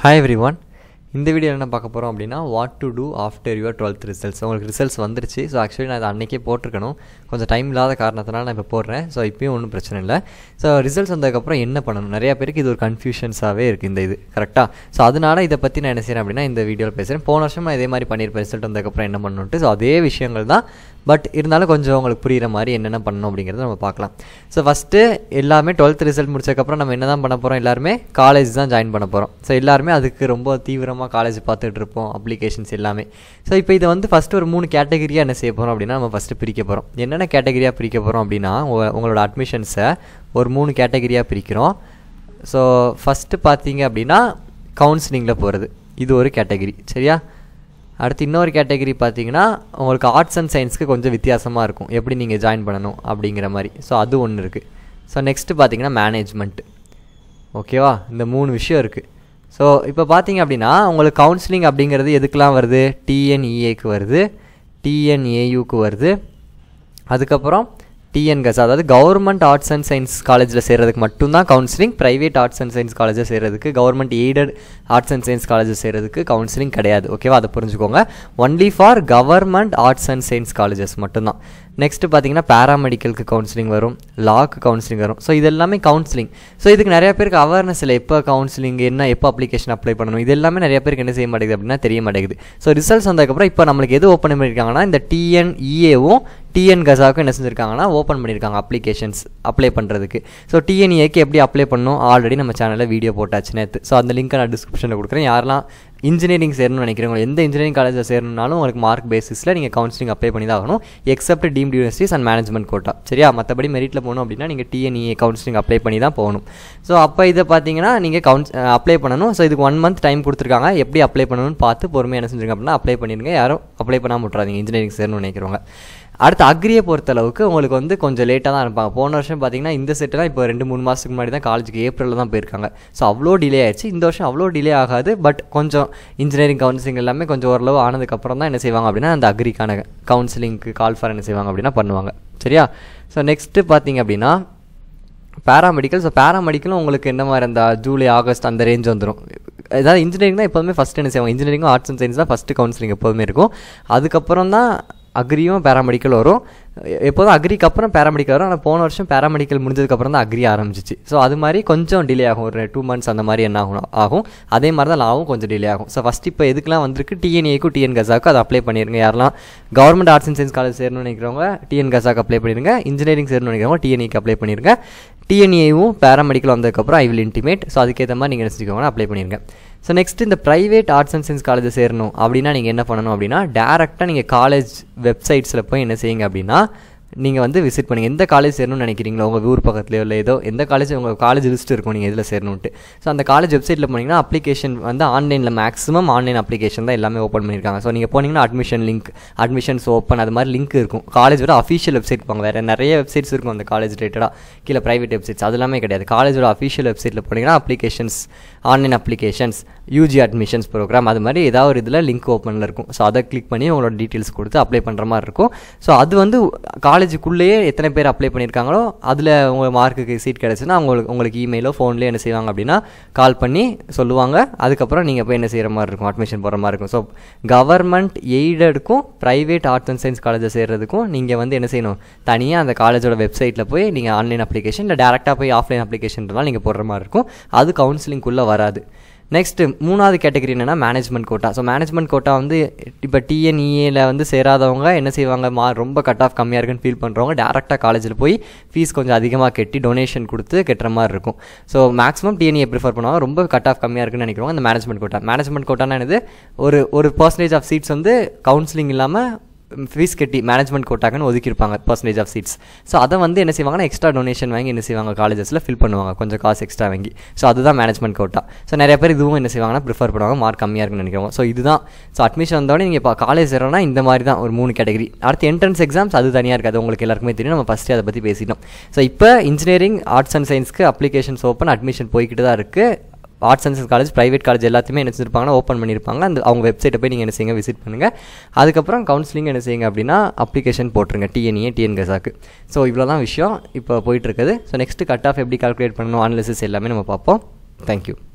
hi everyone இந்த video என்ன பார்க்க போகிறோம் அப்படின்னா what to do after your twelfth results உங்களுக்கு ரிசல்ட்ஸ் வந்துருச்சு ஸோ ஆக்சுவலி நான் அதை அன்றைக்கே போட்டிருக்கணும் கொஞ்சம் டைம் இல்லாத காரணத்தினால நான் இப்போ போடுறேன் ஸோ இப்போயும் ஒன்றும் பிரச்சனை இல்லை ஸோ ரிசல்ட்ஸ் வந்ததுக்கப்புறம் என்ன பண்ணணும் நிறைய பேருக்கு இது ஒரு கன்ஃபியூஷன்ஸாகவே இருக்குது இந்த இது கரெக்டாக ஸோ அதனால இதை பற்றி நான் என்ன செய்கிறேன் அப்படின்னா இந்த வீடியோவில் பேசுகிறேன் போன வருஷம் நான் இதே மாதிரி பண்ணியிருப்பேன் ரிசல்ட் வந்ததுக்கப்புறம் என்ன பண்ணணுன்ட்டு ஸோ அதே விஷயங்கள் தான் பட் இருந்தாலும் கொஞ்சம் உங்களுக்கு புரிகிற மாதிரி என்னென்ன பண்ணணும் அப்படிங்கிறத நம்ம பார்க்கலாம் ஸோ ஃபஸ்ட்டு எல்லாமே டுவெல்த் ரிசல்ட் முடிச்சதுக்கப்புறம் நம்ம என்ன தான் பண்ண போகிறோம் எல்லாருமே காலேஜ் தான் ஜாயின் பண்ண போகிறோம் ஸோ எல்லாருமே அதுக்கு ரொம்ப தீவிரமாக காலேஜ் பார்த்துட்டு இருப்போம் அப்ளிகேஷன்ஸ் எல்லாமே ஸோ இப்போ இதை வந்து ஃபஸ்ட்டு ஒரு மூணு கேட்டகரியாக என்ன செய்ய போகிறோம் அப்படின்னா நம்ம ஃபஸ்ட்டு பிரிக்க போகிறோம் என்னென்ன கேட்டகரியாக பிரிக்க போகிறோம் அப்படின்னா உங்க- உங்களோட அட்மிஷன்ஸை ஒரு மூணு கேட்டகரியாக பிரிக்கிறோம் ஸோ ஃபஸ்ட்டு பார்த்தீங்க அப்படின்னா கவுன்சிலிங்கில் போகிறது இது ஒரு கேட்டகரி சரியா அடுத்து இன்னொரு கேட்டகரி பார்த்தீங்கன்னா உங்களுக்கு ஆர்ட்ஸ் அண்ட் சயின்ஸ்க்கு கொஞ்சம் வித்தியாசமாக இருக்கும் எப்படி நீங்கள் ஜாயின் பண்ணணும் அப்படிங்கிற மாதிரி ஸோ அது ஒன்று இருக்குது ஸோ நெக்ஸ்ட்டு பார்த்தீங்கன்னா மேனேஜ்மெண்ட் ஓகேவா இந்த மூணு விஷயம் இருக்குது ஸோ இப்போ பார்த்தீங்க அப்படின்னா உங்களுக்கு கவுன்சிலிங் அப்படிங்கிறது எதுக்கெலாம் வருது டிஎன்இஏக்கு வருது டிஎன்ஏயுக்கு வருது அதுக்கப்புறம் டிஎன்கஸ் அதாவது கவர்மெண்ட் ஆர்ட்ஸ் அண்ட் சயின்ஸ் காலேஜில் சேர்றதுக்கு மட்டும்தான் counselling private arts and science காலேஜில் சேர்றதுக்கு government aided arts and science காலேஜில் சேர்றதுக்கு கவுன்சிலிங் கிடையாது ஓகேவா அதை புரிஞ்சுக்கோங்க only for government arts and science colleges மட்டும்தான் நெக்ஸ்ட்டு பார்த்தீங்கன்னா பேராமெடிக்கலுக்கு கவுன்சிலிங் வரும் லாக்கு கவுன்சிலிங் வரும் ஸோ இது எல்லாமே கவுன்சிலிங் ஸோ இதுக்கு நிறைய பேருக்கு அவேர்னஸ் இல்லை எப்போ கவுன்சிலிங் என்ன எப்போ அப்ளிகேஷன் அப்ளை பண்ணணும் இது எல்லாமே நிறைய பேருக்கு என்ன செய்ய மாட்டேங்குது அப்படின்னா தெரிய மாட்டேங்குது ஸோ ரிசல்ட்ஸ் வந்ததுக்கப்புறம் இப்போ நம்மளுக்கு எது ஓப்பன் பண்ணியிருக்காங்கன்னா இந்த டிஎன்இஏவும் டிஎன் கசாவுக்கும் என்ன செஞ்சுருக்காங்கன்னா ஓப்பன் பண்ணியிருக்காங்க அப்ளிகேஷன்ஸ் அப்ளை பண்ணுறதுக்கு ஸோ டிஎன்இஏக்கு எப்படி அப்ளை பண்ணணும் ஆல்ரெடி நம்ம சேனலில் வீடியோ போட்டாச்சு நேற்று ஸோ அந்த லிங்க்கை நான் டிஸ்கிரிப்ஷனில் கொடுக்குறேன் யாரெல்லாம் இன்ஜினியரிங் சேரணும்னு நினைக்கிறவங்க எந்த இன்ஜினியரிங் காலேஜில் சேரணும்னாலும் உங்களுக்கு மார்க் பேசிஸில் நீங்கள் கவுன்சிலிங் அப்ளை பண்ணி தான் ஆகணும் except deemed universities and management quota சரியா மற்றபடி மெரிட்டில் போகணும் அப்படின்னா நீங்கள் டிஎன்இஏ கவுன்சிலிங் அப்ளை பண்ணி தான் போகணும் ஸோ அப்போ இதை பார்த்தீங்கன்னா நீங்கள் கவுன்ஸ் அப்ளை பண்ணணும் ஸோ இதுக்கு ஒன் மந்த் டைம் கொடுத்துருக்காங்க எப்படி அப்ளை பண்ணணும்னு பார்த்து பொறுமையாக என்ன செஞ்சுருங்க அப்படின்னா அப்ளை பண்ணிடுங்க யாரும் அப்ளை பண்ணாமல் விட்றாதீங்க இன்ஜினியரிங் சேரணும்னு நினைக்கிறவங்க அடுத்து அக்ரியை பொறுத்தளவுக்கு உங்களுக்கு வந்து கொஞ்சம் லேட்டாக தான் இருப்பாங்க போன வருஷம் பார்த்தீங்கன்னா இந்த செட்டுலாம் இப்போ ரெண்டு மூணு மாதத்துக்கு முன்னாடி தான் காலேஜுக்கு ஏப்ரலில் தான் போயிருக்காங்க ஸோ அவ்வளோ டிலே ஆயிடுச்சு இந்த வருஷம் அவ்வளோ டிலே ஆகாது பட் கொஞ்சம் இன்ஜினியரிங் கவுன்சிலிங் எல்லாமே கொஞ்சம் ஓரளவு ஆனதுக்கப்புறம் தான் என்ன செய்வாங்க அப்படின்னா அந்த அக்ரிக்கான கவுன்சிலிங்க்கு கால் ஃபார் என்ன செய்வாங்க அப்படின்னா பண்ணுவாங்க சரியா ஸோ நெக்ஸ்ட்டு பார்த்தீங்க அப்படின்னா பேராமெடிக்கல் ஸோ பேராமெடிக்கலும் உங்களுக்கு என்ன மாதிரி அந்த ஜூலை ஆகஸ்ட் அந்த ரேஞ்ச் வந்துடும் ஏதாவது இன்ஜினியரிங் தான் எப்போதுமே ஃபஸ்ட்டு என்ன செய்வாங்க இன்ஜினியரிங்கும் ஆர்ட்ஸ் அண்ட் சயின்ஸ் தான் ஃபஸ்ட்டு கவுன்சிலிங் எப்போதுமே இருக்கும் அதுக்கப்புறம் தான் அக்ரியும் பேராமெடிக்கல் வரும் எ- எப்போதும் அக்ரிக்கு அப்புறம் பேராமெடிக்கல் வரும் ஆனால் போன வருஷம் பேராமெடிக்கல் முடிஞ்சதுக்கப்புறம் தான் அக்ரி ஆரம்பிச்சிச்சு ஸோ அது மாதிரி கொஞ்சம் டிலே ஆகும் ஒரு டூ மந்த்ஸ் அந்த மாதிரி என்ன ஆகும் ஆகும் அதே மாதிரி தான் லாவும் கொஞ்சம் டிலே ஆகும் ஸோ ஃபஸ்ட் இப்போ எதுக்கெலாம் வந்திருக்கு டிஎன்ஏக்கும் டிஎன் கசாக்கும் அதை அப்ளை பண்ணிருங்க யாரெல்லாம் government arts and science college சேரணும்னு நினைக்கிறவங்க டிஎன் கசாக்கு அப்ளை பண்ணிருங்க இன்ஜினியரிங் சேரணும்னு நினைக்கிறவங்க டிஎன்ஏக்கு அப்ளை பண்ணிருங்க டிஎன்ஏவும் பேராமெடிக்கல் வந்ததுக்கப்புறம் ஐ வில் இன்டிமேட் ஸோ அதுக்கேற்ற மாதிரி நீங்கள் நினச்சிக்கோங்க அப்ளை பண்ணிருங்க ஸோ நெக்ஸ்ட் இந்த private arts and science college சேரணும் அப்படின்னா நீங்கள் என்ன பண்ணணும் அப்படின்னா டேரெக்டாக நீங்கள் காலேஜ் வெப்சைட்ஸில் போய் என்ன செய்யுங்க அப்படின்னா நீங்கள் வந்து விசிட் பண்ணுங்கள் எந்த காலேஜ் சேரணும்னு நினைக்கிறீங்களோ உங்கள் ஊர் பக்கத்துலையோ இல்லை ஏதோ எந்த காலேஜ் உங்கள் காலேஜ் லிஸ்ட் இருக்கும் நீங்கள் இதில் சேரணுன்ட்டு ஸோ அந்த காலேஜ் வெப்சைட்டில் போனீங்கன்னா அப்ளிகேஷன் வந்து ஆன்லைனில் மேக்ஸிமம் ஆன்லைன் அப்ளிகேஷன் தான் எல்லாமே ஓப்பன் பண்ணியிருக்காங்க ஸோ நீங்கள் போனீங்கன்னா அட்மிஷன் லிங்க் அட்மிஷன்ஸ் ஓப்பன் அது மாதிரி லிங்க் இருக்கும் காலேஜோட அஃபிஷியல் வெப்சைட் போங்க வேறு நிறைய வெப்சைட்ஸ் இருக்கும் அந்த காலேஜ் ரிலேட்டடாக கீழே ப்ரைவேட் வெப்சைட்ஸ் அது எல்லாமே கிடையாது காலேஜோட அஃபிஷியல் வெப்சைட்டில் போனீங்கன்னா applications online applications UG admissions program அது மாதிரி ஏதாவது ஒரு இதில் லிங்க் ஓப்பனில் இருக்கும் ஸோ அதை கிளிக் பண்ணி உங்களோட டீட்டெயில்ஸ் கொடுத்து அப்ளை பண்ணுற மாதிரி இருக்கும் ஸோ அது வந்து காலேஜுக்குள்ளேயே எத்தனை பேர் அப்ளை பண்ணியிருக்காங்களோ அதில் உங்கள் மார்க்குக்கு சீட் கிடச்சுன்னா உங்களுக்கு உங்களுக்கு இமெயிலோ ஃபோன்லேயோ என்ன செய்வாங்க அப்படின்னா கால் பண்ணி சொல்லுவாங்க அதுக்கப்புறம் நீங்கள் போய் என்ன செய்கிற மாதிரி இருக்கும் அட்மிஷன் போகிற மாதிரி இருக்கும் ஸோ கவர்மெண்ட் எய்டடுக்கும் ப்ரைவேட் ஆர்ட்ஸ் அண்ட் சயின்ஸ் காலேஜை சேர்றதுக்கும் நீங்கள் வந்து என்ன செய்யணும் தனியாக அந்த காலேஜோட வெப்சைட்டில் போய் நீங்கள் ஆன்லைன் அப்ளிகேஷன் இல்லை டேரெக்டாக போய் ஆஃப்லைன் அப்ளிகேஷன்றதால் நீங்கள் போடுற மாதிரி இருக்கும் அது கவுன்சிலிங்குள்ளே வராது நெக்ஸ்ட் மூணாவது கேட்டகரி என்னன்னா management quota so management quota வந்து இப்போ டிஎன்இஏல வந்து சேராதவங்க என்ன செய்வாங்க மா ரொம்ப கட் ஆஃப் கம்மியாக இருக்குன்னு ஃபீல் பண்ணுறவங்க டேரெக்டாக காலேஜில் போய் ஃபீஸ் கொஞ்சம் அதிகமாக கட்டி டொனேஷன் கொடுத்து கட்டுற மாதிரி இருக்கும் ஸோ மேக்ஸிமம் டிஎன்ஏ ப்ரிஃபர் பண்ணுவாங்க ரொம்ப கட் ஆஃப் கம்மியாக இருக்குன்னு நினைக்கிறவங்க அந்த மேனேஜ்மெண்ட் கோட்டா மேனேஜ்மெண்ட் கோட்டானா என்னது ஒரு ஒரு பர்சன்டேஜ் ஆஃப் சீட்ஸ் வந்து கவுன்சிலிங் இல்லாமல் ஃபீஸ் கட்டி மேனேஜ்மெண்ட் கோட்டாக்குன்னு ஒதுக்கியிருப்பாங்க பர்சன்டேஜ் ஆஃப் சீட்ஸ் ஸோ அதை வந்து என்ன செய்வாங்கன்னா எக்ஸ்ட்ரா டொனேஷன் வாங்கி என்ன செய்வாங்க காலேஜஸில் ஃபில் பண்ணுவாங்க கொஞ்சம் காசு எக்ஸ்ட்ரா வாங்கி ஸோ அதுதான் மேனேஜ்மெண்ட் கோட்டா ஸோ நிறைய பேர் இதுவும் என்ன செய்வாங்கன்னா ப்ரிஃபர் பண்ணுவாங்க மார்க் கம்மியாக இருக்குன்னு நினைக்கிறவங்க ஸோ இதுதான் ஸோ அட்மிஷன் வந்தோடனே நீங்கள் இப்போ காலேஜ் சேரோன்னா இந்த மாதிரி தான் ஒரு மூணு கேட்டகரி அடுத்து என்ட்ரன்ஸ் எக்ஸாம்ஸ் அது தனியாக இருக்காது உங்களுக்கு எல்லாருக்குமே தெரியும் நம்ம ஃபஸ்ட்டே அதை பற்றி பேசிட்டோம் ஸோ இப்போ இன்ஜினியரிங் ஆர்ட்ஸ் அண்ட் சயின்ஸ்க்கு அப்ளிகேஷன்ஸ் ஓப்பன் அட்மிஷன் போய்கிட்டு தான் இருக்குது arts and science college private college எல்லாத்தையுமே என்ன செஞ்சிருப்பாங்கன்னா ஓப்பன் பண்ணியிருப்பாங்க அந்த அவங்க வெப்சைட்டை போய் நீங்கள் என்ன செய்யுங்க விசிட் பண்ணுங்கள் அதுக்கப்புறம் கவுன்சிலிங் என்ன செய்யுங்க அப்படின்னா அப்ளிகேஷன் போட்டுருங்க டிஎன்ஏ டிஎன் கசாக்கு ஸோ இவ்வளோ தான் விஷயம் இப்போ போயிட்டு இருக்குது ஸோ நெக்ஸ்ட் கட் ஆஃப் எப்படி கால்குலேட் பண்ணணும் அனாலிசிஸ் எல்லாமே நம்ம பார்ப்போம் தேங்க்யூ